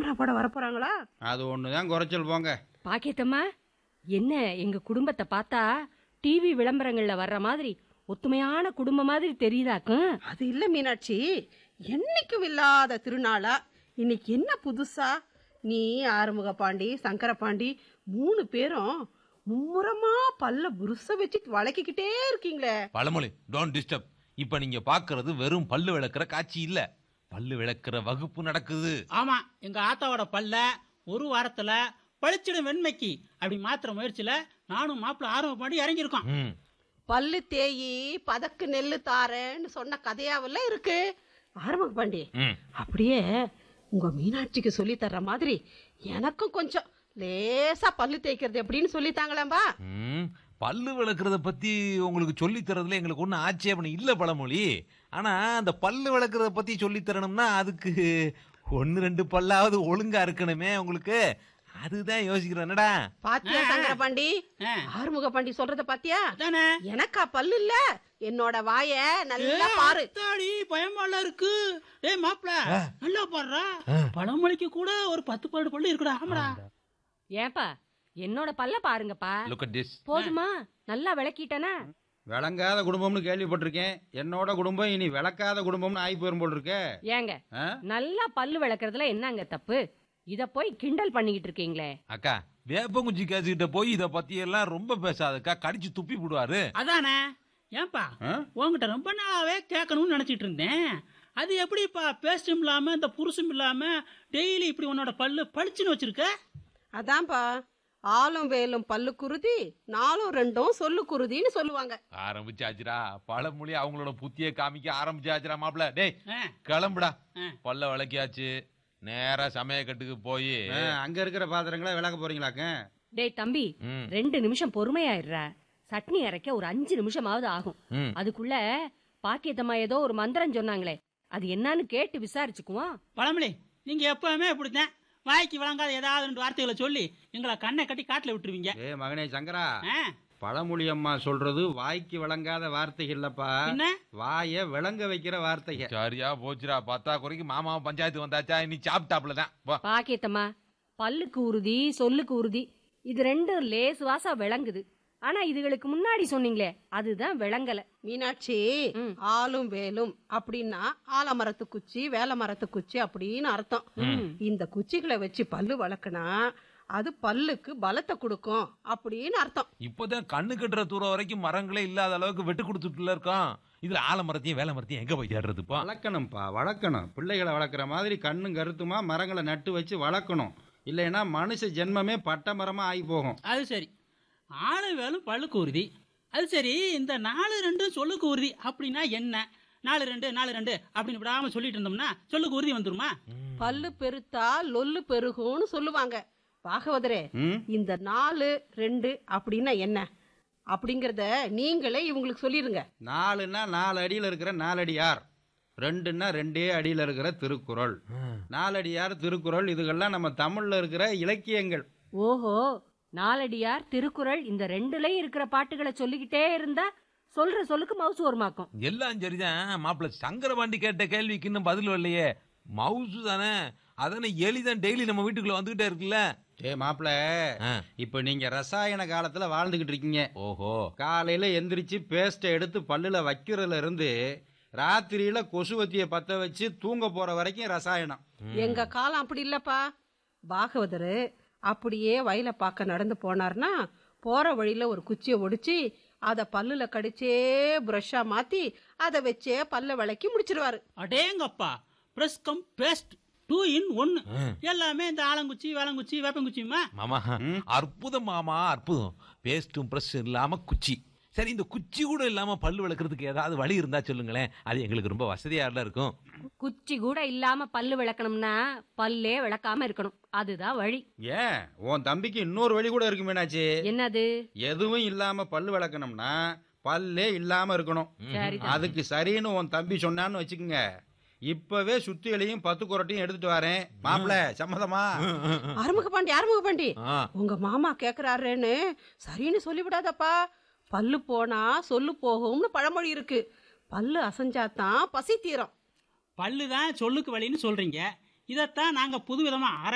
பேரா போட வரப்போறாங்களா அது ஒன்று தான் குறைச்சல் போங்க பாக்கியத்தம்மா என்ன எங்க குடும்பத்தை பார்த்தா டிவி விளம்பரங்கள்ல வர்ற மாதிரி ஒத்துமையான குடும்பம் மாதிரி தெரியுதாக்கும் அது இல்ல மீனாட்சி என்னைக்கும் இல்லாத திருநாளா இன்னைக்கு என்ன புதுசா நீ ஆறுமுக பாண்டி சங்கர பாண்டி மூணு பேரும் மும்முரமா பல்ல புருச வச்சு வளக்கிக்கிட்டே இருக்கீங்களே பழமொழி டோன்ட் டிஸ்டர்ப் இப்ப நீங்க பாக்குறது வெறும் பல்லு விளக்குற காட்சி இல்ல பல்லு விளக்குற வகுப்பு நடக்குது ஆமா எங்க ஆத்தாவோட பல்ல ஒரு வாரத்துல பளிச்சிடும் வெண்மைக்கு அப்படி மாத்திர முயற்சியில நானும் மாப்பிள்ள ஆர்வம் பண்ணி இறங்கியிருக்கோம் ம். பல்லு தேயி பதக்கு நெல்லு தாரேன்னு சொன்ன கதையாவெல்லாம் இருக்கு ஆறுமுக பாண்டி ம். அப்படியே உங்க மீனாட்சிக்கு சொல்லி தர்ற மாதிரி எனக்கும் கொஞ்சம் லேசா பல்லு தேய்க்கிறது எப்படின்னு சொல்லித்தாங்களாம்பா ம். பல்லு விளக்குறத பத்தி உங்களுக்கு சொல்லி தரதுல எங்களுக்கு ஒன்றும் ஆட்சேபணம் இல்ல பழமொழி ஆனா அந்த பல்லு விளக்குறத பத்தி சொல்லி தரணும்னா அதுக்கு ஒன்னு ரெண்டு பல்லாவது ஒழுங்கா இருக்கணுமே உங்களுக்கு அதுதான் யோசிக்கிறேன் என்னடா பாத்தியா சங்கர பாண்டி ஆ. ஆறுமுக பாண்டி சொல்றத பாத்தியா அதானே எனக்கா பல்லு இல்ல என்னோட வாய நல்லா பாரு தாடி பயமால இருக்கு ஏய் மாப்பிள நல்லா பாடுறா பழமொழிக்கு கூட ஒரு பத்து பன்னெண்டு பல்லு இருக்குடா ஆமாடா ஏன்பா என்னோட பல்ல பாருங்கப்பா லுக் அட் திஸ் போதுமா நல்லா விளக்கிட்டனா விளங்காத குடும்பம்னு கேள்விப்பட்டிருக்கேன் என்னோட குடும்பம் இனி விளக்காத குடும்பம்னு ஆகி போயிரும் போல் இருக்கே ஏங்க ஆ? நல்லா பல்லு விளக்குறதுல என்னங்க தப்பு இத போய் கிண்டல் பண்ணிக்கிட்டு இருக்கீங்களே அக்கா வேப்பங்குச்சி கேசுகிட்ட போய் இத பத்தி எல்லாம் ரொம்ப பேசாதக்கா கடிச்சு துப்பி விடுவாரு அதானே ஏன்பா ஆ? உன்கிட்ட ரொம்ப நாளாவே கேட்கணும்னு நினைச்சிட்டு இருந்தேன் அது எப்படிப்பா பேஸ்டும் இல்லாம இந்த புருஷம் இல்லாம டெய்லி இப்படி உன்னோட பல்லு பளிச்சுன்னு வச்சிருக்க அதான்பா ஆளும் வேலும் பல்லு குருதி நாலும் ரெண்டும் சொல்லு குருதின்னு சொல்லுவாங்க ஆரம்பிச்சாச்சுடா பழமொழி அவங்களோட புத்திய காமிக்க ஆரம்பிச்சாச்சுடா மாப்பிள டேய் ஆ, கிளம்புடா ஆ. பல்ல விளக்கியாச்சு நேரா சமயக்கட்டுக்கு போய் ஆ, அங்க இருக்கிற பாத்திரங்களை விளக்க போறீங்களாக்க டேய் தம்பி ம். ரெண்டு நிமிஷம் பொறுமையாயிடுற சட்னி அரைக்க ஒரு அஞ்சு நிமிஷமாவது ஆகும் ம். அதுக்குள்ள பாக்கியத்தம்மா ஏதோ ஒரு மந்திரம் சொன்னாங்களே அது என்னன்னு கேட்டு விசாரிச்சுக்குவோம் பழமொழி நீங்க எப்பவுமே இப்படித்தான் வாய்க்கு விளங்காத ஏதாவது ரெண்டு வார்த்தைகளை சொல்லி எங்களை கண்ணை கட்டி காட்டுல விட்டுருவீங்க ஏ மகனே சங்கரா ஆ, பழமொழி அம்மா சொல்றது வாய்க்கு விளங்காத வார்த்தைகள் இல்லப்பா என்ன வாய விளங்க வைக்கிற வார்த்தைகள் சரியா போச்சுடா பத்தா குறைக்கு மாமாவும் பஞ்சாயத்து வந்தாச்சா நீ சாப்பிட்டாப்ல தான் போ பாக்கியத்தம்மா பல்லுக்கு உறுதி சொல்லுக்கு உறுதி இது ரெண்டும் லேசு வாசா விளங்குது ஆனா இதுகளுக்கு முன்னாடி சொன்னீங்களே அதுதான் விளங்கல மீனாட்சி ம். ஆளும் வேலும் அப்படின்னா ஆலமரத்து குச்சி வேல மரத்து குச்சி அப்படின்னு அர்த்தம் இந்த குச்சிகளை வச்சு பல்லு வளர்க்கனா அது பல்லுக்கு பலத்தை கொடுக்கும் அப்படின்னு அர்த்தம் இப்பதான் கண்ணு கட்டுற தூரம் வரைக்கும் மரங்களே இல்லாத அளவுக்கு வெட்டு கொடுத்துட்டுல இருக்கோம் இதுல ஆலமரத்தையும் வேலை மரத்தையும் எங்க போய் தேடுறதுப்பா வளர்க்கணும்ப்பா வளர்க்கணும் பிள்ளைகளை வளர்க்குற மாதிரி கண்ணும் கருத்துமா மரங்களை நட்டு வச்சு வளர்க்கணும் இல்லைன்னா மனுஷ ஜென்மமே பட்ட மரமா ஆகி போகும் அது சரி ஆளு வேலும் பல்லுக்கு உறுதி அது சரி இந்த நாலு ரெண்டு சொல்லுக்கு உறுதி அப்படின்னா என்ன நாலு ரெண்டு நாலு ரெண்டு அப்படின்னு விடாம சொல்லிட்டு இருந்தோம்னா சொல்லுக்கு உறுதி வந்துருமா பல்லு பெருத்தா லொல்லு பெருகும்னு சொல்லுவாங்க பாகவதரே ம்? இந்த நாலு ரெண்டு அப்படின்னா என்ன அப்படிங்கறத நீங்களே இவங்களுக்கு சொல்லிருங்க நாலுன்னா நாலு அடியில் இருக்கிற நாலடியார் ரெண்டுன்னா ரெண்டே அடியில் இருக்கிற திருக்குறள் நாலடியார் திருக்குறள் இதுகெல்லாம் நம்ம தமிழ்ல இருக்கிற இலக்கியங்கள் ஓஹோ நாலடியார் திருக்குறள் இந்த ரெண்டுலயும் இருக்கிற பாட்டுகளை சொல்லிக்கிட்டே இருந்தா சொல்ற சொல்லுக்கு மவுசு வருமாக்கும் எல்லாம் சரிதான் மாப்பிள்ள சங்கரபாண்டி கேட்ட கேள்விக்கு இன்னும் பதில் வரலையே மவுசு தானே அதானே எலிதான் டெய்லி நம்ம வீட்டுக்குள்ள வந்துகிட்டே இருக்குல்ல ஏ மாப்பிள ஆ. இப்ப நீங்க ரசாயன காலத்துல வாழ்ந்துகிட்டு இருக்கீங்க ஓஹோ காலையில எந்திரிச்சு பேஸ்ட்டை எடுத்து பல்லுல வைக்கிறதுல இருந்து ராத்திரியில கொசுவத்திய பத்த வச்சு தூங்க போற வரைக்கும் ரசாயனம் எங்க காலம் அப்படி இல்லப்பா பாகவதர் அப்படியே வயலை பார்க்க நடந்து போனார்னா போற வழியில ஒரு குச்சியை ஒடிச்சு அத பல்லுல கடிச்சே பிரஷ்ஷா மாத்தி அதை வச்சே பல்ல விளக்கி முடிச்சிருவாரு அடேங்கப்பா brush cum paste two in ஒன்னு எல்லாமே இந்த ஆலங்குச்சி வேளங்குச்சி வேப்பங்குச்சியுமா மாமா அற்புதம் மாமா அற்புதம் பேஸ்டும் பிரஷ் இல்லாம குச்சி சரி இந்த குச்சி கூட இல்லாம பல்லு விளக்குறதுக்கு ஏதாவது வழி இருந்தா சொல்லுங்களேன் அது எங்களுக்கு ரொம்ப வசதியா இருக்கும் குச்சி கூட இல்லாம பல்லு விளக்கணும்னா பல்லே விளக்காம இருக்கணும் அதுதான் வழி ஏன் உன் தம்பிக்கு இன்னொரு வழி கூட இருக்கு மீனாட்சி என்னது எதுவும் இல்லாம பல்லு விளக்கணும்னா பல்லே இல்லாம இருக்கணும் சரிதான் அதுக்கு சரின்னு உன் தம்பி சொன்னான்னு வச்சுக்கோங்க இப்பவே சுத்திகளையும் பத்து குரட்டையும் எடுத்துட்டு வரேன் மாப்பிள சம்மதமா ஆறுமுக பாண்டி ஆறுமுக பாண்டி ஆ. உங்க மாமா கேக்குறாருன்னு சரின்னு சொல்லிவிடாதப்பா பல்லு போனா சொல்லு போகும்னு பழமொழி இருக்கு பல்லு அசைஞ்சாதான் பசி தீரும் பல்லு தான் சொல்லுக்கு வழின்னு சொல்றீங்க இதைத்தான் நாங்க புது விதமா